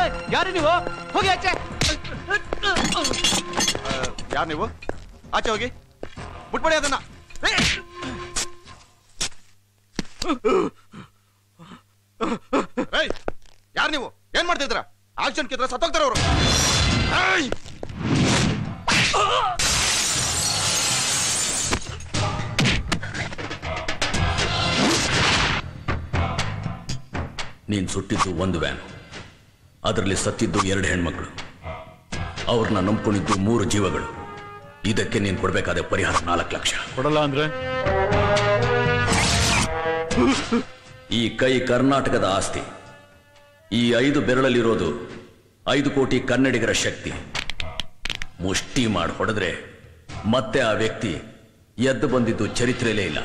ಯಾರು ನೀವು ಹೋಗಿ ಆಚೆ ಯಾರು ನೀವು ಆಚೆ ಹೋಗಿ ಬಿಟ್ಬಿಡಿ ಅದನ್ನ ಯಾರು ನೀವು ಏನ್ ಮಾಡ್ತಿದ್ರ ಆಕ್ಷನ್ ಕಿದ್ರ ಸತ್ತೋಗ್ತಾರ ಅವರು ನೀನ್ ಸುಟ್ಟಿದ್ದು ಒಂದು ವ್ಯಾನ್ ಅದರಲ್ಲಿ ಸತ್ತಿದ್ದು ಎರಡು ಹೆಣ್ಮಕ್ಳು ಅವ್ರನ್ನ ನಂಬ್ಕೊಂಡಿದ್ದು ಮೂರು ಜೀವಗಳು ಇದಕ್ಕೆ ನೀನ್ ಕೊಡ್ಬೇಕಾದ ಪರಿಹಾರ ನಾಲ್ಕು ಲಕ್ಷ ಕೊಡಲ್ಲ ಅಂದ್ರೆ ಈ ಕೈ ಕರ್ನಾಟಕದ ಆಸ್ತಿ ಈ ಐದು ಬೆರಳಲ್ಲಿರೋದು ಐದು ಕೋಟಿ ಕನ್ನಡಿಗರ ಶಕ್ತಿ ಮುಷ್ಟಿ ಮಾಡಿ ಹೊಡೆದ್ರೆ ಮತ್ತೆ ಆ ವ್ಯಕ್ತಿ ಎದ್ದು ಬಂದಿದ್ದು ಚರಿತ್ರೆಯಲ್ಲೇ ಇಲ್ಲ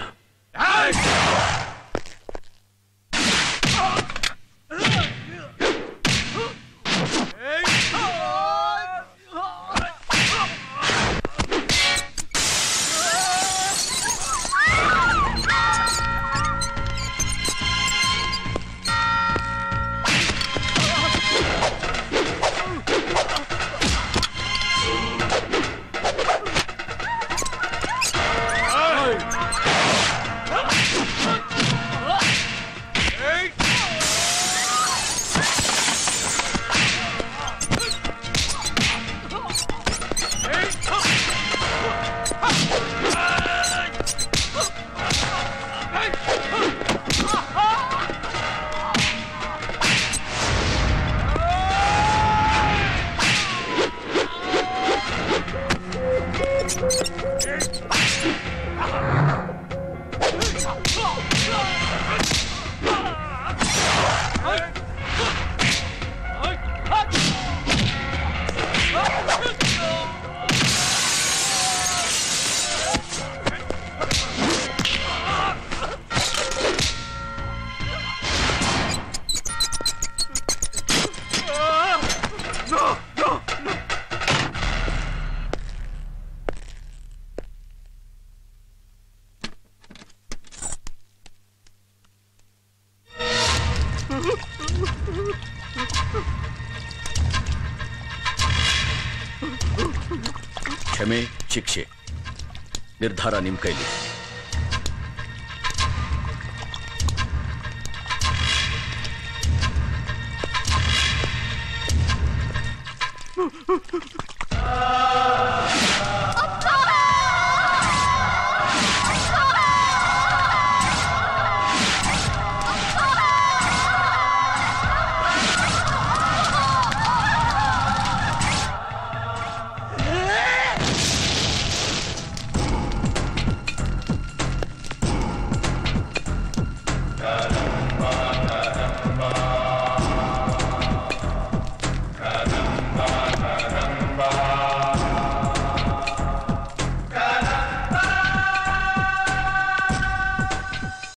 ಕ್ಷಮೆ ಶಿಕ್ಷೆ ನಿರ್ಧಾರ ನಿಮ್ ಕೈಲಿ ಆ